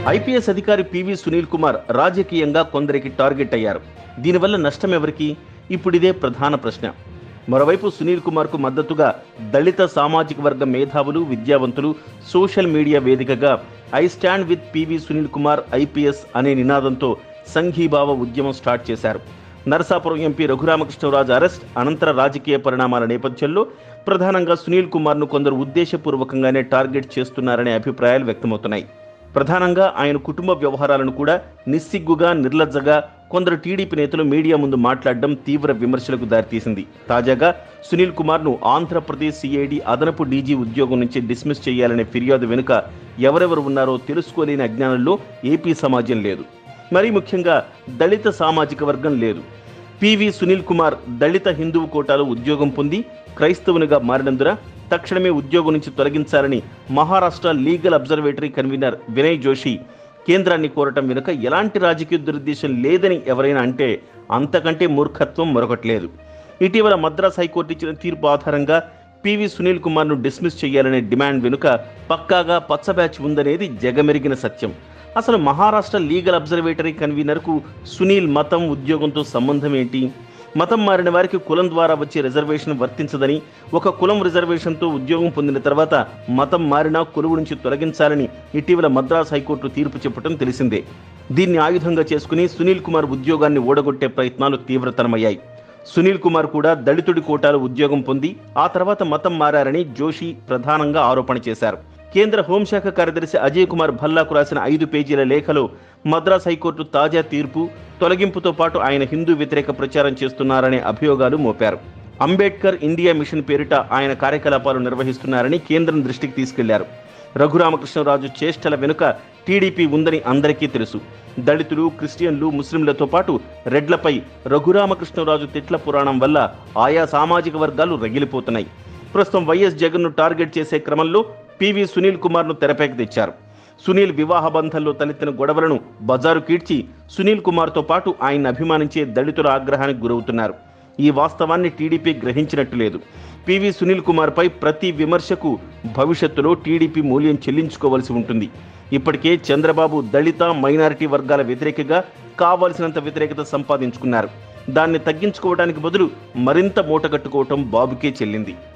IPS అధికారి PV Sunil Kumar రాజకీయంగా కొందరికి టార్గెట్ అయ్యారు దీనివల్ల నష్టం ఎవరికి ఇప్పుడిదే ప్రధాన ప్రశ్న మరోవైపు సునీల్ కుమార్కు మద్దతుగా దళిత సామాజిక వర్గ మేధావులు విద్యావంతులు సోషల్ మీడియా వేదికగా I stand with PV Sunil Kumar IPS అనే నినాదంతో సంఘీభావ ఉద్యమం స్టార్ట్ చేశారు నరసాపురం ఎంపీ రఘురామకృష్ణరాజు అరెస్ట్ అనంతర రాజకీయ పరిణామాల నేపథ్యంలో ప్రధానంగా సునీల్ కుమార్ను కొందరు ఉద్దేశపూర్వకంగానే టార్గెట్ చేస్తున్నారనే అభిప్రాయాలు వ్యక్తమవుతున్నాయి ప్రధానంగా ఆయన కుటుంబ వ్యవహారాలను కూడా నిస్సిగ్గుగా నిర్లజ్జగా కొందరు టీడీపీ నేతలు మీడియా ముందు మాట్లాడడం తీవ్ర విమర్శలకు దారితీసింది తాజాగా సునీల్ కుమార్ను ఆంధ్రప్రదేశ్ సిఐడి అదనపు డీజీ ఉద్యోగం నుంచి డిస్మిస్ చేయాలనే ఫిర్యాదు వెనుక ఎవరెవరు ఉన్నారో తెలుసుకోలేని అజ్ఞానంలో ఏపీ సమాజం లేదు మరీ ముఖ్యంగా దళిత సామాజిక వర్గం లేదు పివి సునీల్ కుమార్ దళిత హిందువు కోటాలో ఉద్యోగం పొంది క్రైస్తవునిగా మారినందున తక్షణమే ఉద్యోగం నుంచి తొలగించాలని Maharashtra legal observatory convener Vinay Joshi కేంద్రాన్ని కోరటం వెనుక ఎలాంటి రాజకీయ దురుద్దేశం లేదని ఎవరైనా అంటే అంతకంటే మూర్ఖత్వం మరొకట్లేదు ఇటీవల మద్రాస్ హైకోర్టు ఇచ్చిన తీర్పు ఆధారంగా పివి సునీల్ కుమార్ను డిస్మిస్ చేయాలనే డిమాండ్ వెనుక పక్కాగా పచ్చ బ్యాచ్ ఉందనేది జగమెరిగిన సత్యం అసలు మహారాష్ట్ర లీగల్ అబ్జర్వేటరీ కన్వీనర్కు సునీల్ మతం ఉద్యోగంతో సంబంధం ఏంటి మతం మారిన వారికి కులం ద్వారా వచ్చే రిజర్వేషన్ వర్తించదని ఒక కులం రిజర్వేషన్తో ఉద్యోగం పొందిన తర్వాత మతం మారినా కొలువు నుంచి తొలగించాలని ఇటీవల మద్రాస్ హైకోర్టు తీర్పు చెప్పడం తెలిసిందే దీన్ని ఆయుధంగా చేసుకుని సునీల్ కుమార్ ఉద్యోగాన్ని ఓడగొట్టే ప్రయత్నాలు తీవ్రతరమయ్యాయి సునీల్ కుమార్ కూడా దళితుడి కోటాలో ఉద్యోగం పొంది ఆ తర్వాత మతం మారారని జోషి ప్రధానంగా ఆరోపణ చేశారు కేంద్ర హోంశాఖ కార్యదర్శి అజయ్ కుమార్ భల్లాకు రాసిన ఐదు పేజీల లేఖలో మద్రాస్ హైకోర్టు తాజా తీర్పు తొలగింపుతో పాటు ఆయన హిందూ వ్యతిరేక ప్రచారం చేస్తున్నారనే అభియోగాలు మోపారు అంబేద్కర్ ఇండియా మిషన్ పేరిట ఆయన కార్యకలాపాలు నిర్వహిస్తున్నారని కేంద్రం దృష్టికి తీసుకెళ్లారు రఘురామకృష్ణరాజు చేష్టల వెనుక టీడీపీ ఉందని అందరికీ తెలుసు దళితులు క్రిస్టియన్లు ముస్లింలతో పాటు రెడ్లపై రఘురామకృష్ణరాజు తిట్ల పురాణం వల్ల ఆయా సామాజిక వర్గాలు రగిలిపోతున్నాయి ప్రస్తుతం వైఎస్ జగన్ను టార్గెట్ చేసే క్రమంలో పివి సునీల్ కుమార్ను తెరపైకి తెచ్చారు సునీల్ వివాహ బంధంలో తలెత్తిన గొడవలను బజారు కీడ్చి సునీల్ కుమార్తో పాటు ఆయన అభిమానించే దళితుల ఆగ్రహానికి గురవుతున్నారు ఈ వాస్తవాన్ని టీడీపీ గ్రహించినట్టు లేదు పివి సునీల్ కుమార్పై ప్రతి విమర్శకు భవిష్యత్తులో టీడీపీ మూల్యం చెల్లించుకోవాల్సి ఉంటుంది ఇప్పటికే చంద్రబాబు దళిత మైనారిటీ వర్గాల వ్యతిరేకగా కావాల్సినంత వ్యతిరేకత సంపాదించుకున్నారు దాన్ని తగ్గించుకోవడానికి బదులు మరింత మూటగట్టుకోవటం బాబుకే చెల్లింది